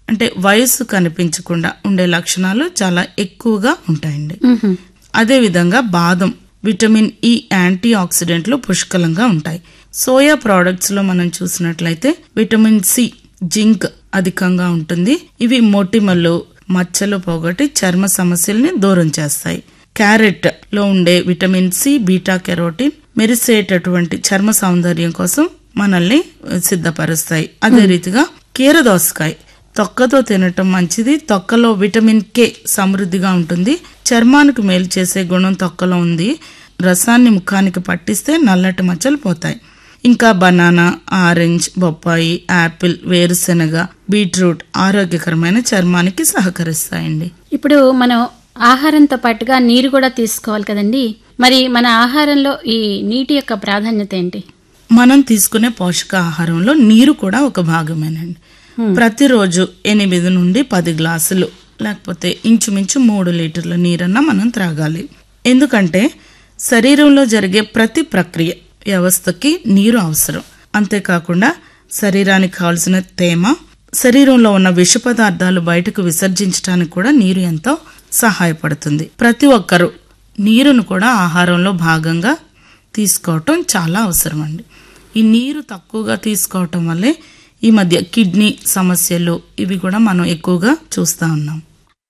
అంటే వయస్సు కనిపించకుండా ఉండే లక్షణాలు చాలా ఎక్కువగా ఉంటాయండి అదేవిధంగా బాదం విటమిన్ ఈ యాంటీ ఆక్సిడెంట్లు పుష్కలంగా ఉంటాయి సోయా ప్రోడక్ట్స్ లో మనం చూసినట్లయితే విటమిన్ సి జింక్ అధికంగా ఉంటుంది ఇవి మొటిమలు మచ్చలు పోగొట్టి చర్మ సమస్యల్ని దూరం చేస్తాయి క్యారెట్ లో ఉండే విటమిన్ సి బీటా కెరోటిన్ మెరిసేటటువంటి చర్మ సౌందర్యం కోసం మనల్ని సిద్ధపరుస్తాయి అదే రీతిగా కీరదోసకాయ తొక్కతో తినటం మంచిది తొక్కలో విటమిన్ కే సమృద్ధిగా ఉంటుంది చర్మానికి మేలు చేసే గుణం తొక్కలో ఉంది రసాన్ని ముఖానికి పట్టిస్తే నల్లటి మచ్చలు పోతాయి ఇంకా బనానా ఆరెంజ్ బొప్పాయి యాపిల్ వేరుశెనగ బీట్రూట్ ఆరోగ్యకరమైన చర్మానికి సహకరిస్తాయండి ఇప్పుడు మనం ఆహారంతో పాటుగా నీరు కూడా తీసుకోవాలి కదండి మరి మన ఆహారంలో ఈ నీటి యొక్క ప్రాధాన్యత ఏంటి మనం తీసుకునే పోషకాహారంలో నీరు కూడా ఒక భాగమేనండి ప్రతిరోజు ఎనిమిది నుండి పది గ్లాసులు లేకపోతే ఇంచుమించు మూడు లీటర్ల నీరన్నా మనం త్రాగాలి ఎందుకంటే శరీరంలో జరిగే ప్రతి ప్రక్రియ వ్యవస్థకి నీరు అవసరం అంతేకాకుండా శరీరానికి కావలసిన తేమ శరీరంలో ఉన్న విష పదార్థాలు బయటకు విసర్జించడానికి కూడా నీరు ఎంతో సహాయపడుతుంది ప్రతి ఒక్కరూ నీరును కూడా ఆహారంలో భాగంగా తీసుకోవటం చాలా అవసరం అండి ఈ నీరు తక్కువగా తీసుకోవటం వల్లే ఈ మధ్య కిడ్నీ సమస్యలు ఇవి కూడా మనం ఎక్కువగా చూస్తూ ఉన్నాం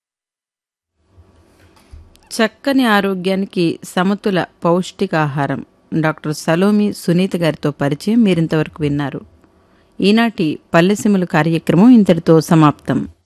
చక్కని ఆరోగ్యానికి సమతుల పౌష్టికాహారం డాక్టర్ సలోమి సునీత గారితో పరిచయం మీరింతవరకు విన్నారు ఈనాటి పల్లెసీమలు కార్యక్రమం ఇంతటితో సమాప్తం